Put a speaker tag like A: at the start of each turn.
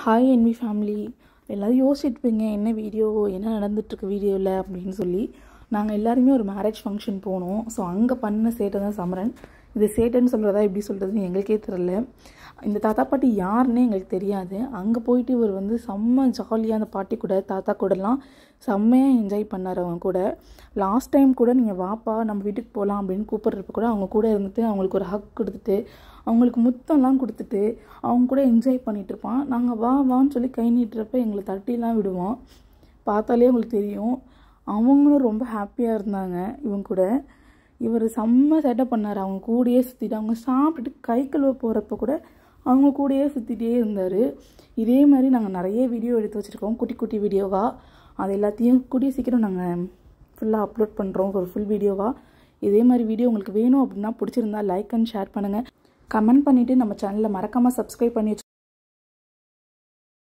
A: hi envy family எல்லோரும் யோசிச்சுட்ருப்பீங்க என்ன video என்ன நடந்துட்டுருக்கு வீடியோவில் அப்படின்னு சொல்லி நாங்கள் எல்லாருமே ஒரு மேரேஜ் ஃபங்க்ஷன் போனோம் ஸோ அங்கே பண்ண சேட்டை தான் சமரன் இது சேட்டைன்னு சொல்கிறதா எப்படி சொல்கிறதுன்னு எங்களுக்கே தெரில இந்த தாத்தா பாட்டி யாருன்னே எங்களுக்கு தெரியாது அங்கே போயிட்டு இவர் வந்து செம்ம ஜாலியாக அந்த பாட்டி கூட தாத்தா கூடலாம் செம்மையாக என்ஜாய் பண்ணார் அவங்க கூட லாஸ்ட் டைம் கூட நீங்கள் வாப்பா நம்ம வீட்டுக்கு போகலாம் அப்படின்னு கூப்பிட்றப்ப கூட அவங்க கூட இருந்துட்டு அவங்களுக்கு ஒரு ஹக் கொடுத்துட்டு அவங்களுக்கு முத்தம்லாம் கொடுத்துட்டு அவங்க கூட என்ஜாய் பண்ணிகிட்டு இருப்பான் நாங்கள் வா வான்னு சொல்லி கை நீட்டுறப்ப எங்களை தட்டிலாம் விடுவோம் பார்த்தாலே உங்களுக்கு தெரியும் அவங்களும் ரொம்ப ஹாப்பியாக இருந்தாங்க இவங்க கூட இவர் செம்ம சேட்டை பண்ணார் அவங்க கூடயே சுற்றிட்டு அவங்க சாப்பிட்டுட்டு கை கழுவ போகிறப்ப கூட அவங்க கூடயே சுற்றிட்டே இருந்தார் இதே மாதிரி நாங்கள் நிறைய வீடியோ எடுத்து வச்சுருக்கோம் குட்டி குட்டி வீடியோவாக அது எல்லாத்தையும் கூடிய சீக்கிரம் நாங்கள் ஃபுல்லாக அப்லோட் பண்ணுறோம் ஒரு ஃபுல் வீடியோவாக இதே மாதிரி வீடியோ உங்களுக்கு வேணும் அப்படின்னா பிடிச்சிருந்தா லைக் அண்ட் ஷேர் பண்ணுங்கள் கமெண்ட் பண்ணிவிட்டு நம்ம சேனலை மறக்காமல் சப்ஸ்கிரைப் பண்ணி வச்சு